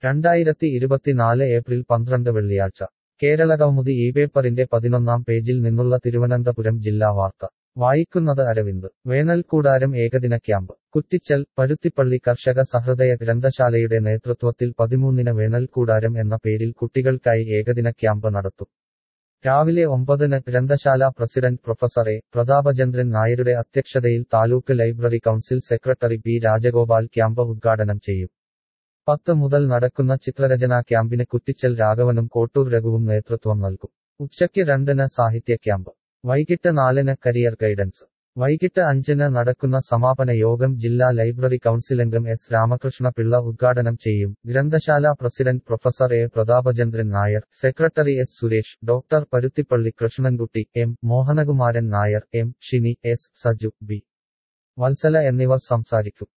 രണ്ടായിരത്തി ഇരുപത്തിനാല് ഏപ്രിൽ പന്ത്രണ്ട് വെള്ളിയാഴ്ച കേരളകൗമുദി ഈ പേപ്പറിന്റെ പതിനൊന്നാം പേജിൽ നിന്നുള്ള തിരുവനന്തപുരം ജില്ലാ വാർത്ത വായിക്കുന്നത് അരവിന്ദ് വേനൽക്കൂടാരം ഏകദിന ക്യാമ്പ് കുറ്റിച്ചൽ പരുത്തിപ്പള്ളി കർഷക സഹൃദയ ഗ്രന്ഥശാലയുടെ നേതൃത്വത്തിൽ പതിമൂന്നിന് വേനൽക്കൂടാരം എന്ന പേരിൽ കുട്ടികൾക്കായി ഏകദിന ക്യാമ്പ് നടത്തും രാവിലെ ഒമ്പതിന് ഗ്രന്ഥശാല പ്രസിഡന്റ് പ്രൊഫസർ എ പ്രതാപചന്ദ്രൻ നായരുടെ അധ്യക്ഷതയിൽ taluk library council secretary P Rajagopal camp ഉദ്ഘാടനം ചെയ്യും പത്ത് മുതൽ നടക്കുന്ന ചിത്രരചനാ ക്യാമ്പിന് കുറ്റിച്ചൽ രാഘവനും കോട്ടൂർ രഘുവും നേതൃത്വം നൽകും ഉച്ചയ്ക്ക് രണ്ടിന് സാഹിത്യ ക്യാമ്പ് വൈകിട്ട് നാലിന് കരിയർ ഗൈഡൻസ് വൈകിട്ട് അഞ്ചിന് നടക്കുന്ന സമാപന യോഗം ജില്ലാ ലൈബ്രറി കൗൺസിലംഗം എസ് രാമകൃഷ്ണ പിള്ള ഉദ്ഘാടനം ചെയ്യും ഗ്രന്ഥശാല president professor A Prathapachandran Nair secretary S Suresh doctor Paruthippally Krishnankutty M Mohanakumaran Nair M Shini S Saju B Vatsala എന്നിവർ സംസാരിക്കും